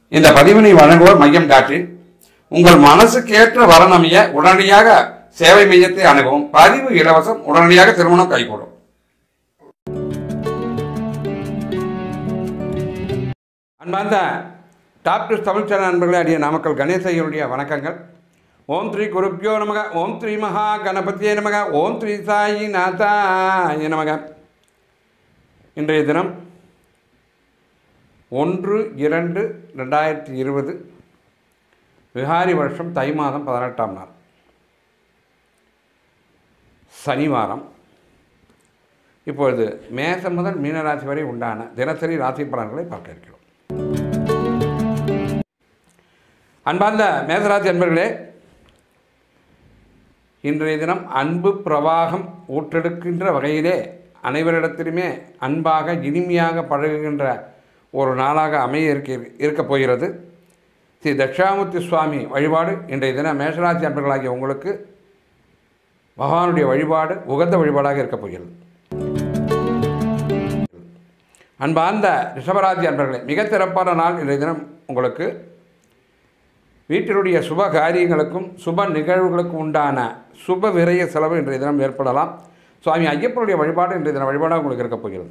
இந்த பதிவினை வழங்குவோர் மையம் காட்டி உங்கள் மனசுக்கேற்ற வரணமைய உடனடியாக சேவை மையத்தை அணுகவும் பதிவு இலவசம் உடனடியாக திருமணம் கைகூடும் அன்பார்ந்த டாக்டர் தமிழ் சேனல் நண்பர்களே அடிய நாமக்கல் கணேசையருடைய வணக்கங்கள் ஓம் ஸ்ரீ குருப்பியோ நமக ஓம் ஸ்ரீ மகா கணபதியே நமக ஓம் ஸ்ரீ சாயி நாதாய நமக இன்றைய தினம் ஒன்று இரண்டு ரெண்டாயிரத்தி இருபது விகாரி வருஷம் தை மாதம் பதினெட்டாம் நாள் சனிவாரம் இப்பொழுது மேசம் முதல் மீனராசி வரை உண்டான தினசரி ராசி பலன்களை பார்க்க இருக்கிறோம் அன்பார்ந்த மேசராசி அன்பர்களே இன்றைய தினம் அன்பு பிரவாகம் ஊற்றெடுக்கின்ற வகையிலே அனைவரிடத்திலுமே அன்பாக இனிமையாக பழகுகின்ற ஒரு நாளாக அமைய இருக்க இருக்கப் போகிறது ஸ்ரீ தட்சாமூர்த்தி சுவாமி வழிபாடு இன்றைய தினம் மேஷராசி அன்பர்களாகிய உங்களுக்கு பகவானுடைய வழிபாடு உகந்த வழிபாடாக இருக்கப் போகிறது அன்பார்ந்த ரிஷபராசி அன்பர்களே மிக சிறப்பான நாள் இன்றைய தினம் உங்களுக்கு வீட்டினுடைய சுப காரியங்களுக்கும் சுப நிகழ்வுகளுக்கும் உண்டான சுப விரய செலவு இன்றைய தினம் ஏற்படலாம் சுவாமி ஐயப்பனுடைய வழிபாடு இன்றைய தினம் வழிபாடாக உங்களுக்கு இருக்கப் போகிறது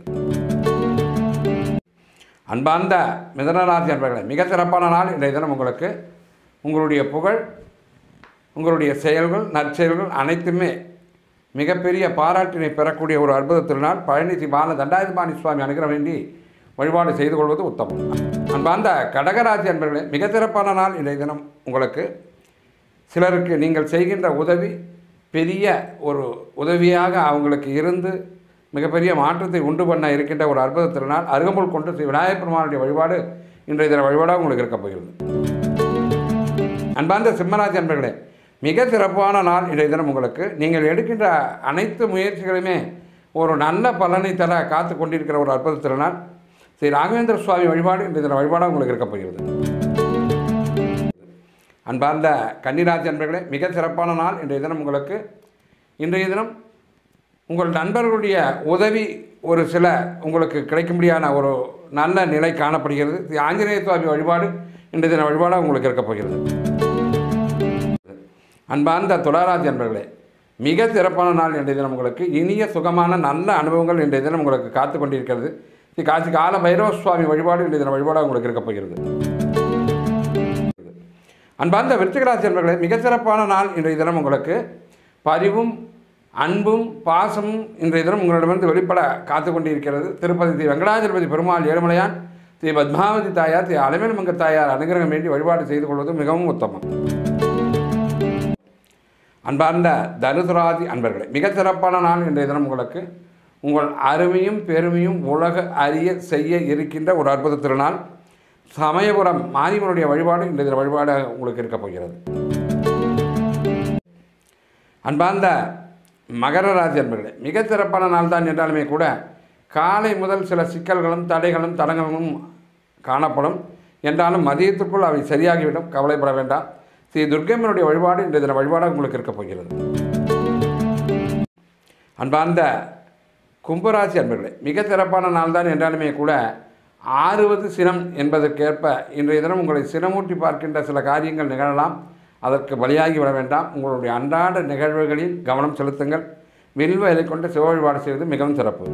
அன்பார்ந்த மிதனராசி அன்பர்களே மிக சிறப்பான நாள் இன்றைய தினம் உங்களுக்கு உங்களுடைய புகழ் உங்களுடைய செயல்கள் நற்செயல்கள் அனைத்துமே மிகப்பெரிய பாராட்டினை பெறக்கூடிய ஒரு அற்புத திருநாள் பழனி ஸ்ரீ பால தண்டாயுதபாணி சுவாமி அனுகிரம் வேண்டி வழிபாடு செய்து கொள்வது உத்தமம் அன்பார்ந்த கடகராசி அன்பர்களே மிக சிறப்பான நாள் இன்றைய தினம் உங்களுக்கு சிலருக்கு நீங்கள் செய்கின்ற உதவி பெரிய ஒரு உதவியாக அவங்களுக்கு இருந்து மிகப்பெரிய மாற்றத்தை உண்டு பண்ண இருக்கின்ற ஒரு அற்புத திருநாள் அருகம்புல் கொண்டு ஸ்ரீ விநாயகப் பெருமானுடைய வழிபாடு இன்றைய தின வழிபாடாக உங்களுக்கு இருக்கப் போகிறது அன்பார்ந்த சிம்மராசி அன்பர்களே மிக சிறப்பான நாள் இன்றைய தினம் உங்களுக்கு நீங்கள் எடுக்கின்ற அனைத்து முயற்சிகளுமே ஒரு நல்ல பலனை தர காத்து கொண்டிருக்கிற ஒரு அற்புத திருநாள் ஸ்ரீ ராகவேந்திர சுவாமி வழிபாடு இன்றைய தின வழிபாடாக உங்களுக்கு இருக்கப் போகிறது அன்பார்ந்த கன்னிராசி அன்பர்களே மிக சிறப்பான நாள் இன்றைய தினம் உங்களுக்கு இன்றைய தினம் உங்கள் நண்பர்களுடைய உதவி ஒரு சில உங்களுக்கு கிடைக்கும்படியான ஒரு நல்ல நிலை காணப்படுகிறது ஸ்ரீ ஆஞ்சநேய சுவாமி வழிபாடு இன்றைய தின வழிபாடாக உங்களுக்கு இருக்கப் போகிறது அன்பார்ந்த துளாராசி அன்பர்களே மிக சிறப்பான நாள் இன்றைய தினம் உங்களுக்கு இனிய சுகமான நல்ல அனுபவங்கள் இன்றைய தினம் உங்களுக்கு காத்து கொண்டிருக்கிறது ஸ்ரீ காசி கால பைரவ சுவாமி வழிபாடு இன்றைய தின வழிபாடாக உங்களுக்கு இருக்கப் போகிறது அன்பார்ந்த விருச்சிகராசி அன்பர்களே மிக சிறப்பான நாள் இன்றைய தினம் உங்களுக்கு பரிவும் அன்பும் பாசமும் இன்றைய தினம் உங்களிடமிருந்து வெளிப்பட காத்து கொண்டிருக்கிறது திருப்பதி ஸ்ரீ வெங்கடாஜலபதி பெருமாள் ஏழுமலையான் ஸ்ரீ பத்மாவதி தாயார் ஸ்ரீ அலமேல் மங்க தாயார் அனுகிரகம் வேண்டி வழிபாடு செய்து கொள்வது மிகவும் உத்தமம் அன்பார்ந்த தனுசுராதி அன்பர்களே மிக சிறப்பான நாள் இன்றைய தினம் உங்களுக்கு உங்கள் அருமையும் பெருமையும் உலக அறிய செய்ய இருக்கின்ற ஒரு அற்புத திருநாள் சமயபுரம் மாரியம்மனுடைய வழிபாடு இன்றைய தின வழிபாடு உங்களுக்கு இருக்கப் போகிறது அன்பார்ந்த மகர ராசி அன்பர்களே மிக சிறப்பான நாள் தான் என்றாலுமே கூட காலை முதல் சில சிக்கல்களும் தடைகளும் தடங்களும் காணப்படும் என்றாலும் மதியத்துக்குள் அவை சரியாகிவிடும் கவலைப்பட வேண்டாம் ஸ்ரீ துர்க்கம்மனுடைய வழிபாடு இன்றைய தின வழிபாடாக உங்களுக்கு இருக்கப் போகிறது அன்பார்ந்த கும்பராசி அன்பர்களே மிக சிறப்பான நாள் தான் என்றாலுமே கூட ஆறுவது சினம் என்பதற்கேற்ப இன்றைய தினம் உங்களை சினமூட்டி பார்க்கின்ற சில காரியங்கள் நிகழலாம் அதற்கு பலியாகி விட வேண்டாம் உங்களுடைய அன்றாட நிகழ்வுகளில் கவனம் செலுத்துங்கள் வில்வ இலை கொண்டு சிவ வழிபாடு செய்வது மிகவும் சிறப்பு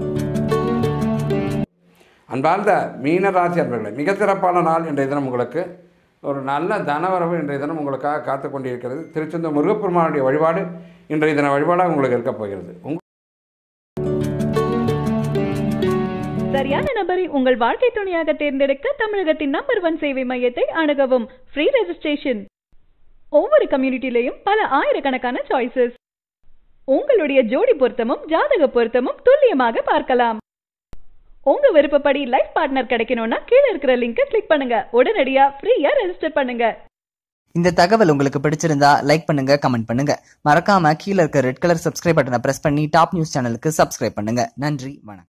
அன்பார்ந்த மீனராசி அன்பர்களே மிக சிறப்பான நாள் இன்றைய தினம் உங்களுக்கு ஒரு நல்ல தனவரவு இன்றைய தினம் உங்களுக்காக காத்து கொண்டிருக்கிறது திருச்செந்தூர் முருகப்பெருமானுடைய வழிபாடு இன்றைய தின வழிபாடாக உங்களுக்கு இருக்கப் போகிறது உங்க சரியான நபரை உங்கள் வாழ்க்கை துணையாக தேர்ந்தெடுக்க தமிழகத்தின் நம்பர் ஒன் சேவை மையத்தை அணுகவும் ஃப்ரீ ரெஜிஸ்ட்ரேஷன் ஒவ்வொரு கம்யூனிட்டிலையும் பல ஆயிரக்கணக்கான சாய்ஸஸ் உங்களுடைய ஜோடி பொருத்தமும் ஜாதக பொருத்தமும் துல்லியமாக பார்க்கலாம் உங்க விருப்பப்படி லைஃப் பார்ட்னர் கிடைக்கணும்னா கீழே இருக்கிற லிங்கை கிளிக் பண்ணுங்க உடனடியா ஃப்ரீயா ரெஜிஸ்டர் பண்ணுங்க இந்த தகவல் உங்களுக்கு பிடிச்சிருந்தா லைக் பண்ணுங்க கமெண்ட் பண்ணுங்க மறக்காம கீழே இருக்க ரெட் கலர் சப்ஸ்கிரைப் பட்டனை பிரஸ் பண்ணி டாப் நியூஸ் சேனலுக்கு சப்ஸ்கிரைப் பண்ணுங்க நன்றி வணக்கம்